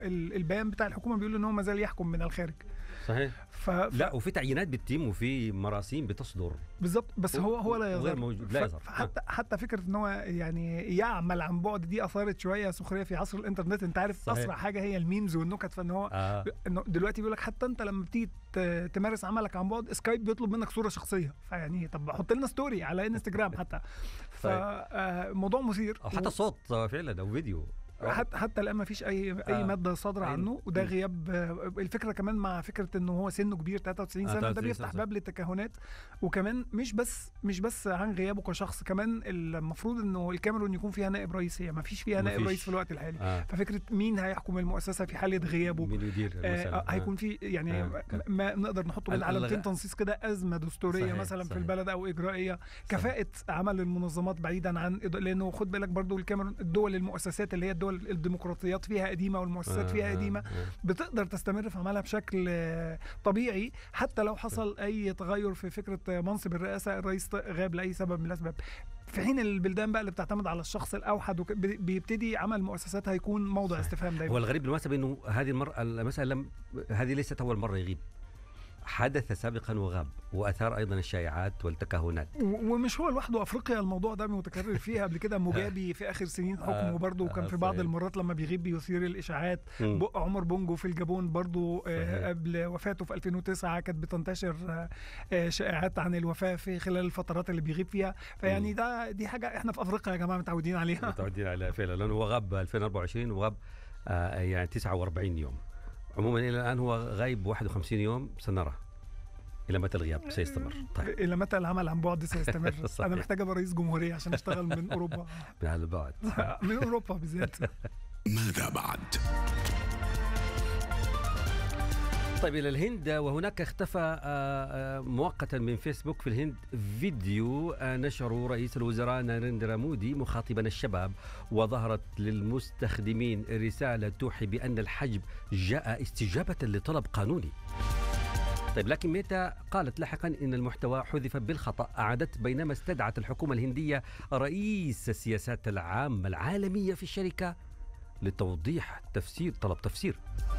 ال- البيان بتاع الحكومه بيقول ان هو ما زال يحكم من الخارج صحيح ف... ف... لا وفي تعيينات بتتم وفي مراسيم بتصدر بالظبط بس هو هو لا وغير يظهر موجود، لا ف- يظهر. فحتى حتى فكره ان هو يعني يعمل عن بعد دي اثارت شويه سخريه في عصر الانترنت انت عارف صحيح. اسرع حاجه هي الميمز والنكت فان هو آه. انه دلوقتي بيقول لك حتى انت لما بتيجي ت- تمارس عملك عن بعد سكايب بيطلب منك صوره شخصيه فيعني طب حط لنا ستوري على انستجرام حتى فموضوع مثير او حتى صوت آه، فعلا او فيديو حتى حتى الان ما فيش اي اي آه. ماده صادره أي- عنه وده م. غياب آه، الفكره كمان مع فكره انه هو سنه كبير 93 آه، سنه ده 93 بيفتح سنة. باب للتكهنات وكمان مش بس مش بس عن غيابه كشخص كمان المفروض انه الكاميرون يكون فيها نائب رئيس هي ما فيش فيها نائب مفيش. رئيس في الوقت الحالي آه. ففكره مين هيحكم المؤسسه في حاله غيابه مين يدير آه المسألة؟ آه، هيكون في يعني آه. ما نقدر نحطه بين ال- علامتين الغ- تنصيص كده ازمه دستوريه صحيح، مثلا في صحيح. البلد او اجرائيه كفاءه عمل المنظمات بعيدا عن لانه خد بالك برضو الكاميرون الدول المؤسسات اللي هي الدول الديمقراطيات فيها قديمه والمؤسسات آه، فيها آه، قديمه آه. بتقدر تستمر في عملها بشكل آه، طبيعي حتى لو حصل اي تغير في فكره آه، منصب الرئاسه الرئيس ط- غاب لاي سبب من الاسباب في حين البلدان بقى اللي بتعتمد على الشخص الاوحد وك- بي- بيبتدي عمل مؤسسات هيكون موضع صحيح. استفهام دايما هو الغريب بالمناسبة انه هذه المرة المسألة لم هذه ليست أول مرة يغيب حدث سابقا وغاب وأثار أيضا الشائعات والتكهنات و- ومش هو لوحده افريقيا الموضوع ده متكرر فيها قبل كده مجابي في اخر سنين حكمه آه، برضه وكان آه، في بعض صحيح. المرات لما بيغيب بيثير الاشاعات مم. بق عمر بونجو في الجابون برضه آه، صحيح. قبل وفاته في 2009 كانت بتنتشر آه، آه، شائعات عن الوفاه في خلال الفترات اللي بيغيب فيها فيعني مم. ده دي حاجه احنا في افريقيا يا جماعه متعودين عليها متعودين عليها فعلا لأنه هو غاب 2024 وغاب آه يعني 49 يوم عموما إلى الآن هو غايب 51 يوم سنرى إلى متى الغياب سيستمر طيب الى متى العمل عن بعد سيستمر صحيح. انا محتاج ابقى رئيس جمهوريه عشان اشتغل من اوروبا من هذا البعد من اوروبا بالذات ماذا بعد؟ طيب إلى الهند وهناك اختفى آه، آه، مؤقتا من فيسبوك في الهند فيديو آه، نشره رئيس الوزراء ناريندرا مودي مخاطبا الشباب وظهرت للمستخدمين رسالة توحي بأن الحجب جاء استجابة لطلب قانوني طيب لكن ميتا قالت لاحقا ان المحتوى حذف بالخطا اعادت بينما استدعت الحكومه الهنديه رئيس السياسات العامه العالميه في الشركه لتوضيح تفسير طلب تفسير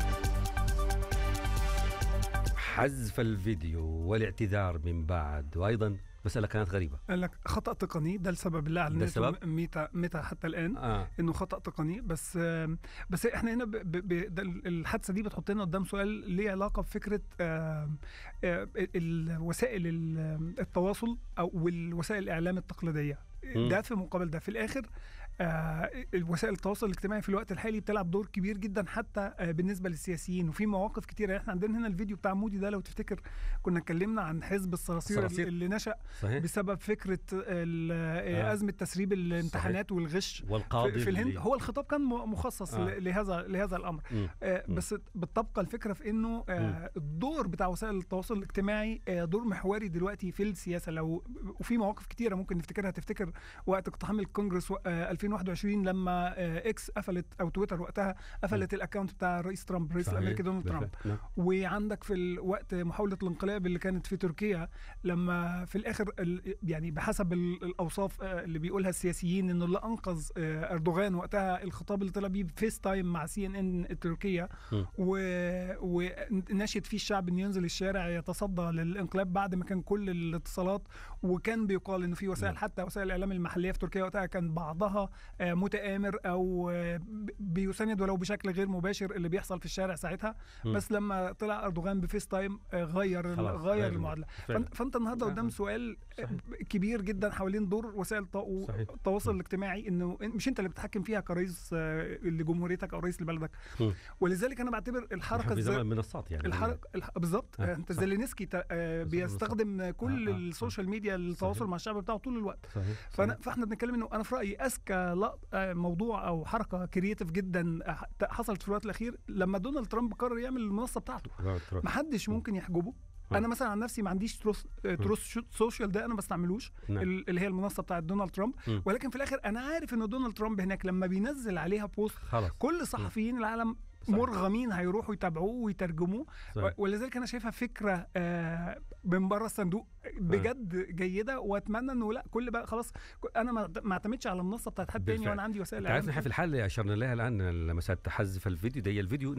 حذف الفيديو والاعتذار من بعد وايضا مساله كانت غريبه قال لك خطا تقني ده السبب اللي ده اعلنته السبب؟ ميتا ميتا حتى الان اه انه خطا تقني بس بس احنا هنا ب ب ب ده الحادثه دي بتحطنا قدام سؤال ليه علاقه بفكره آم، آه، الوسائل ال- التواصل او والوسائل الاعلام التقليديه مم. ده في مقابل ده في الاخر آه، الوسائل التواصل الاجتماعي في الوقت الحالي بتلعب دور كبير جدا حتى آه، بالنسبه للسياسيين وفي مواقف كتيره احنا عندنا هنا الفيديو بتاع مودي ده لو تفتكر كنا اتكلمنا عن حزب الصراصير الصراصير. اللي نشا صحيح بسبب فكره ال- آه. آه. ازمه تسريب الامتحانات والغش والقاضي في, في الهند اللي- هو الخطاب كان م- مخصص آه. آه. لهذا لهذا الامر مم. آه مم. بس بتبقى الفكره في انه آه الدور بتاع وسائل التواصل الاجتماعي آه دور محوري دلوقتي في السياسه لو وفي مواقف كتيره ممكن نفتكرها تفتكر وقت اقتحام الكونجرس و- آه 2021 لما آه اكس قفلت او تويتر وقتها قفلت الاكونت بتاع الرئيس ترامب الرئيس صحيح. الامريكي دونالد بالفعل. ترامب نعم. وعندك في الوقت محاولة الانقلاب اللي كانت في تركيا لما في الآخر ال- يعني بحسب ال- الأوصاف آه، اللي بيقولها السياسيين إنه اللي أنقذ آه، أردوغان وقتها الخطاب اللي طلع بيه فيس تايم مع سي إن إن التركية م. و- ونشد فيه الشعب إنه ينزل الشارع يتصدى للانقلاب بعد ما كان كل الاتصالات وكان بيقال إنه في وسائل نعم. حتى وسائل الإعلام المحلية في تركيا وقتها كان بعضها آه، متآمر أو آه، ب- بيساند ولو بشكل غير مباشر اللي بيحصل في الشارع ساعتها م. بس لما طلع اردوغان بفيس تايم آه، غير ال- خلاص، غير غير المعادله فعلا. فانت, فانت النهارده نعم. قدام سؤال آه، صحيح. كبير جدا حوالين دور وسائل التو- صحيح. التواصل الاجتماعي انه مش انت اللي بتتحكم فيها كرئيس آه، لجمهوريتك او رئيس لبلدك م. ولذلك انا بعتبر الحركه في الز- زمن المنصات يعني الحركه الح... بالظبط آه، آه. انت صح. زيلينسكي تا- آه بالظبط، بيستخدم كل آه، آه، السوشيال ميديا للتواصل صحيح. مع الشعب بتاعه طول الوقت صحيح فانا فاحنا بنتكلم انه انا في رايي اذكى لق- آه، موضوع او حركه كرييتيف جدا آه، حصلت في الوقت الاخير لما دونالد ترامب قرر يعمل المنصه بتاعته صحيح ما حدش ممكن يحجبه م. انا مثلا عن نفسي ما عنديش تروس آه، تروس شو- سوشيال ده انا ما بستعملوش نعم. ال- اللي هي المنصه بتاعت دونالد ترامب م. ولكن في الاخر انا عارف ان دونالد ترامب هناك لما بينزل عليها بوست خلاص كل صحفيين العالم صحيح. مرغمين هيروحوا يتابعوه ويترجموه صحيح. ولذلك انا شايفها فكره آه، من بره الصندوق بجد جيده واتمنى انه لا كل بقى خلاص انا ما ما اعتمدش على المنصه بتاعت حد تاني بالفعل. وانا عندي وسائل تعرف إعلام نحن في الحاله اللي اشرنا لها الان لما حذف الفيديو ده الفيديو